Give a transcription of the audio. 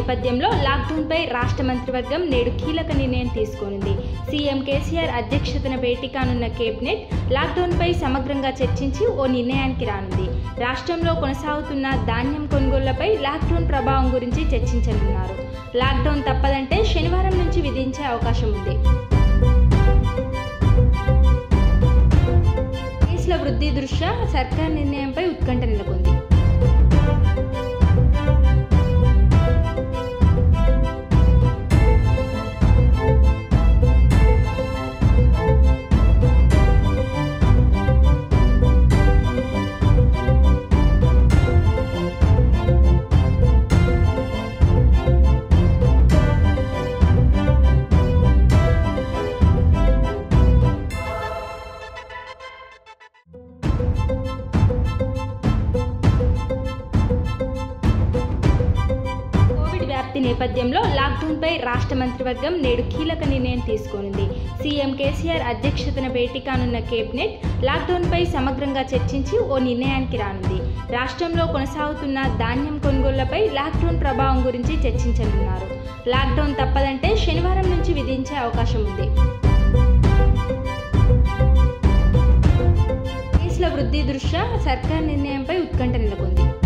నేపథ్యంలో లాక్డౌన్పై రాష్ట్ర మంత్రివర్గం నేడు కీలక నిర్ణయం తీసుకోనుంది సీఎం కేసీఆర్ అధ్యక్షతన భేటీ కానున్న కేబినెట్ లాక్డౌన్పై సమగ్రంగా చర్చించి ఓ నిర్ణయానికి రానుంది రాష్ట్రంలో కొనసాగుతున్న ధాన్యం కొనుగోళ్లపై లాక్డౌన్ ప్రభావం గురించి చర్చించనున్నారు లాక్డౌన్ తప్పదంటే శనివారం నుంచి విధించే అవకాశం ఉంది కేసుల వృద్ధి దృష్ట్యా సర్కార్ నిర్ణయంపై ఉత్కంఠ నెలకొంది కోవిడ్ వ్యాప్తి నేపథ్యంలో లాక్డౌన్పై రాష్ట్ర మంత్రివర్గం నేడు కీలక నిర్ణయం తీసుకోనుంది సీఎం కేసీఆర్ అధ్యక్షతన భేటీ కానున్న కేబినెట్ లాక్డౌన్పై సమగ్రంగా చర్చించి ఓ నిర్ణయానికి రానుంది రాష్ట్రంలో కొనసాగుతున్న ధాన్యం కొనుగోళ్లపై లాక్డౌన్ ప్రభావం గురించి చర్చించనున్నారు లాక్డౌన్ తప్పదంటే శనివారం నుంచి విధించే అవకాశం ఉంది కేసుల వృద్ధి దృష్ట్యా సర్కార్ నిర్ణయంపై ఉత్కంఠ నెలకొంది